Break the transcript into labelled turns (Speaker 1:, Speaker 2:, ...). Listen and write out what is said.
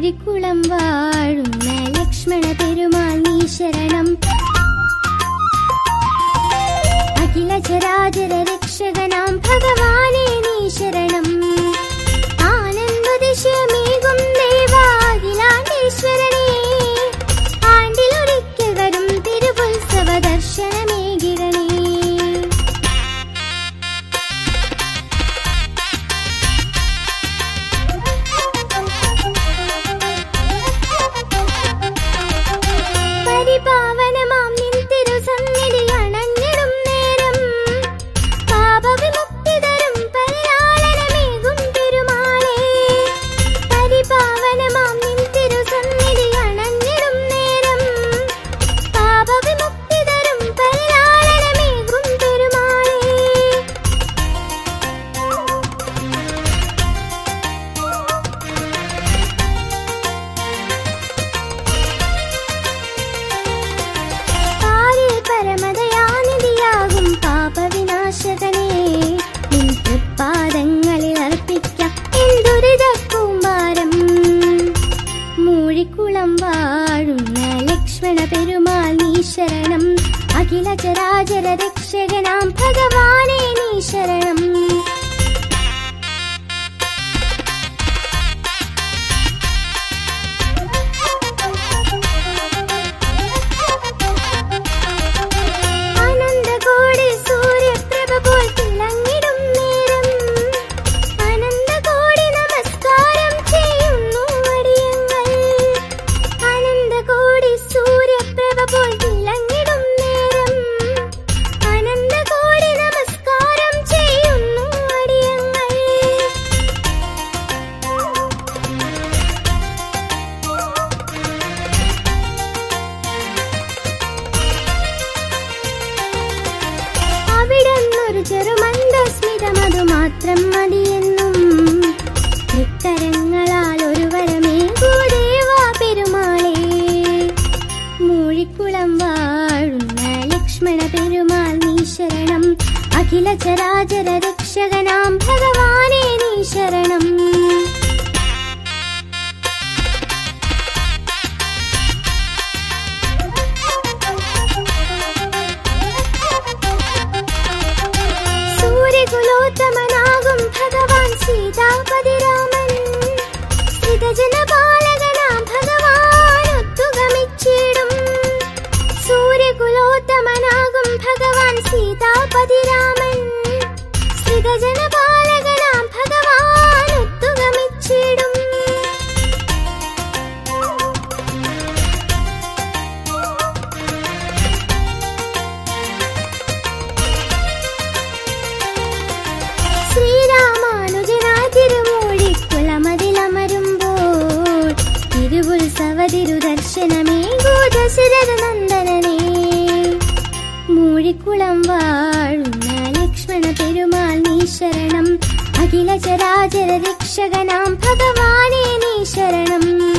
Speaker 1: മൂഴിക്കുളം വാഴുന്ന ലക്ഷ്മണ പെരുമാൾ നീ ശരണം അഖില ചരാചര രക്ഷകനാം ഭഗവാനെ നീ ശരണം ആനന്ദദിശയമേകും ദേവാഖിലാണ്ടേശ്വരനേ ആണ്ടിലൊരിക്കൽ വരും തിരുവുത്സവ ദർശനമേകിടണേ പരിപാവനമാം നിൻ തിരുസന്നിധി അണഞ്ഞിടും നേരം പാപവിമുക്തി തരും പരിലാളനമേകും പെരുമാളേ പരിപാവനമാം നിൻ തിരുസന്നിധി അണഞ്ഞിടും നേരം പാപവിമുക്തി തരും പരിലാളനമേകും പെരുമാളേ പാരിൽ പരമദയാനിധിയാകും പാപവിനാശകനേ നിൻ തൃപ്പാദങ്ങളിൽ അർപ്പിക്കാം എൻ ദുരിതക്കൂമ്പാരം മൂഴിക്കുളം വാഴുന്ന ലക്ഷ്മണ പെരുമാൾ നീ ശരണം അഖില ചരാചര രക്ഷകനാം ഭഗവാനെ നീ ശരണം അനന്തകോടി സൂര്യപ്രഭ പോൽ തിളങ്ങിടും നേരം അനന്തകോടി നമസ്കാരം ചെയ്യുന്നു അടിയങ്ങൾ അനന്തകോടി സൂര്യപ്രഭ പോൽ തിളങ്ങിടും നേരം അനന്തകോടി നമസ്കാരം ചെയ്യുന്നു അടിയങ്ങൾ അവിടന്നൊരു ചെറുമന്ദസ്മിതം അതു മാത്രം മതിയെന്നും തൃക്കരങ്ങളാൽ ഒരു വരമേകൂ ദേവാ പെരുമാളേ മൂഴിക്കുളം വാഴുന്ന ലക്ഷ്മണ പെരുമാൾ നീ ശരണം അഖില ചരാചര രക്ഷകനാം ഭഗവാനെ നീ ശരണം സൂര്യകുലോത്തമനാകും ഭഗവാൻ സീതാപതിരാമൻ ശ്രിതജനപാലകനാം ഭഗവാൻ ഒത്തുഗമിച്ചിടും സൂര്യകുലോത്തമനാകും ഭഗവാൻ സീതാപതിരാമൻ ശ്രിതജനപാലകനാം ഭഗവാൻ ഒത്തുഗമിച്ചിടും ശ്രീരാമാനുജനാ തിരുമൂഴി കുളമതിലമരുമ്പോൾ തിരുവുത്സവ തിരുദർശനമേ ഗോദശരഥ നന്ദനനേ മൂഴിക്കുളം വാഴുന്ന ലക്ഷ്മണ പെരുമാൾ നീ ശരണം അഖില ചരാചര രക്ഷകനാം ഭഗവാനെ നീ ശരണം